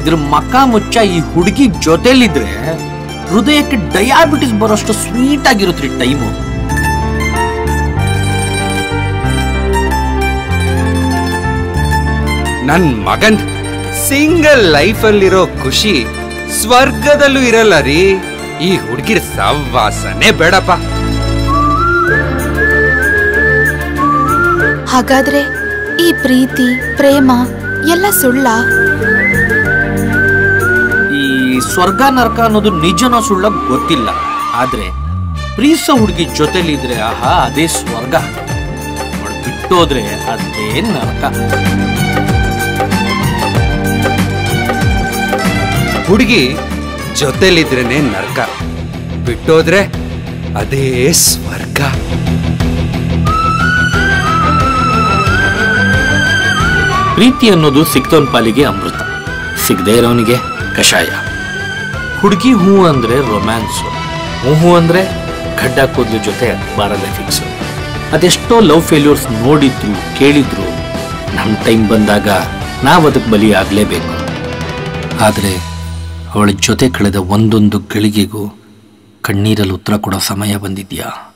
ಇದ್ರ ಮಕ್ಕ ಮುಚ್ಚ ಈ ಹುಡುಗಿ ಜೊತೆಲಿದ್ರೆ ಹೃದಯಕ್ಕೆ ಡಯಾಬಿಟಿಸ್ ಬರೋಷ್ಟು ಸ್ವೀಟ್ ಆಗಿರುತ್ತೆ ಟೈಮು ನನ್ ಮಗನ್ ಸಿಂಗಲ್ ಲೈಫಲ್ಲಿರೋ ಖುಷಿ ಸ್ವರ್ಗದಲ್ಲೂ ಇರಲ್ಲ ರೀ ಈ ಹುಡುಗಿರ್ ಸವಾಸನೆ ಬೇಡಪ್ಪ ಹಾಗಾದ್ರೆ ಈ ಪ್ರೀತಿ ಪ್ರೇಮ ಎಲ್ಲ ಸುಳ್ಳ ಈ ಸ್ವರ್ಗ ನರಕ ಅನ್ನೋದು ನಿಜನೋ ಸುಳ್ಳ ಗೊತ್ತಿಲ್ಲ ಆದ್ರೆ ಪ್ರೀಸ ಹುಡುಗಿ ಜೊತೆಲಿದ್ರೆ ಆಹಾ ಅದೇ ಸ್ವರ್ಗ ಅವ್ಳ್ ಬಿಟ್ಟೋದ್ರೆ ಅದೇ ನರಕ ಹುಡುಗಿ ಜೊತೆಲಿದ್ರೇನೆ ನರ್ಕ ಬಿಟ್ಟೋದ್ರೆ ಅದೇ ಸ್ವರ್ಗ ಪ್ರೀತಿ ಅನ್ನೋದು ಸಿಕ್ತವನ್ ಪಾಲಿಗೆ ಅಮೃತ ಸಿಗದೇ ಇರೋನಿಗೆ ಕಷಾಯ ಹುಡುಗಿ ಹೂ ಅಂದ್ರೆ ರೊಮ್ಯಾನ್ಸು ಹೂ ಹೂ ಅಂದ್ರೆ ಗಡ್ಡ ಕೂದಲು ಜೊತೆ ಬಾರದೆ ಫಿಕ್ಸ್ ಅದೆಷ್ಟೋ ಲವ್ ಫೇಲ್ಯೂರ್ಸ್ ನೋಡಿದ್ರು ಕೇಳಿದ್ರು ನಮ್ಮ ಟೈಮ್ ಬಂದಾಗ ನಾವು ಅದಕ್ಕೆ ಬಲಿ ಆಗಲೇಬೇಕು ಆದರೆ ಅವಳ ಜೊತೆ ಕಳೆದ ಒಂದೊಂದು ಗಳಿಗೆಗೂ ಕಣ್ಣೀರಲ್ಲಿ ಉತ್ತರ ಕೊಡೋ ಸಮಯ ಬಂದಿದ್ಯಾ